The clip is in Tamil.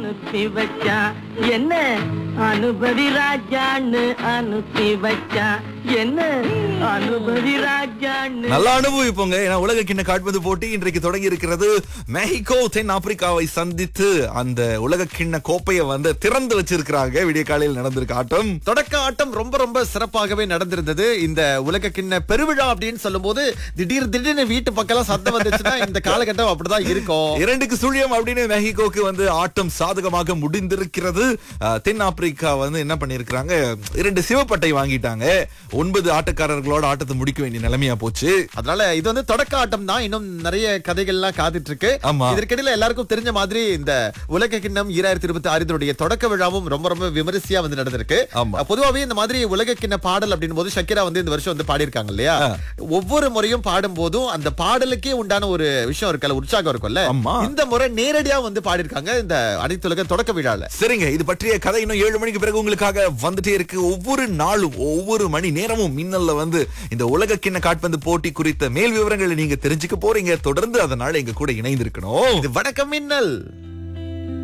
அனுப்பி வச்சான் என்ன அனுபவி ராஜான்னு அனுப்பி வச்சான் என்ன அனுபவி ராஜான்னு நல்ல அனுபவிப்போங்க ஏன்னா உலக கிண்ண காட்பந்து போட்டி இன்றைக்கு தொடங்கி இருக்கிறது மெஹிகோ தென் ஆப்பிரிக்காவை சந்தித்து அந்த உலக கிண்ண கோப்பையை வந்து திறந்து வச்சிருக்கிறாங்க விடிய காலையில் நடந்திருக்கு ஆட்டம் தொடக்க ஆட்டம் ரொம்ப ரொம்ப சிறப்பாகவே நடந்திருந்தது இந்த உலக கிண்ண பெருவிழா அப்படின்னு சொல்லும்போது திடீர் திடீர்னு வீட்டு பக்கம் சத்தம் வந்துச்சுன்னா இந்த காலகட்டம் அப்படிதான் இருக்கும் இரண்டுக்கு சுழியம் அப்படின்னு மெஹிகோக்கு வந்து ஆட்டம் சாதகமாக முடிந்திருக்கிறது அஹ், தென் ஆப்பிரிக்கா வந்து என்ன பண்ணிருக்காங்க இரண்டு சிவப்பட்டை வாங்கிட்டாங்க ஒன்பது ஆட்டக்காரர்களோட ஆட்டத்தை முடிக்க வேண்டிய நிலைமையா போச்சு அதனால இது வந்து தொடக்க ஆட்டம் தான் இன்னும் நிறைய கதைகள்லாம் காத்துட்டு இருக்கு ஆமா. இதற்கிடையில எல்லாருக்கும் தெரிஞ்ச மாதிரி இந்த உலக கிண்ணம் ஈராயிரத்தி இருபத்தி ஆறினுடைய தொடக்க விழாவும் ரொம்ப ரொம்ப விமரிசையா வந்து நடந்திருக்கு ஆமா. பொதுவாவே இந்த மாதிரி உலக கிண்ண பாடல் அப்படின்னு போது ஷக்கிரா வந்து இந்த வருஷம் வந்து பாடியிருக்காங்க இல்லையா ஒவ்வொரு முறையும் பாடும் போதும் அந்த பாடலுக்கே உண்டான ஒரு விஷயம் இருக்குல்ல உற்சாகம் இருக்கும்ல ஆமா. இந்த முறை நேரடியா வந்து பாடியிருக்காங்க இந்த அனைத்துலக தொடக்க விழால சரிங்க இது பற்றிய கதை இன்னும் ஏழு மணிக்கு பிறகு உங்களுக்காக வந்துட்டே இருக்கு ஒவ்வொரு நாளும் ஒவ்வொரு மணி நேரமும் மின்னல்ல வந்து இந்த உலக கிண்ண காட்பந்து போட்டி குறித்த மேல் விவரங்களை நீங்க தெரிஞ்சுக்க போறீங்க தொடர்ந்து அதனால எங்க கூட இணைந்திருக்கணும் இது வணக்கம் மின்னல்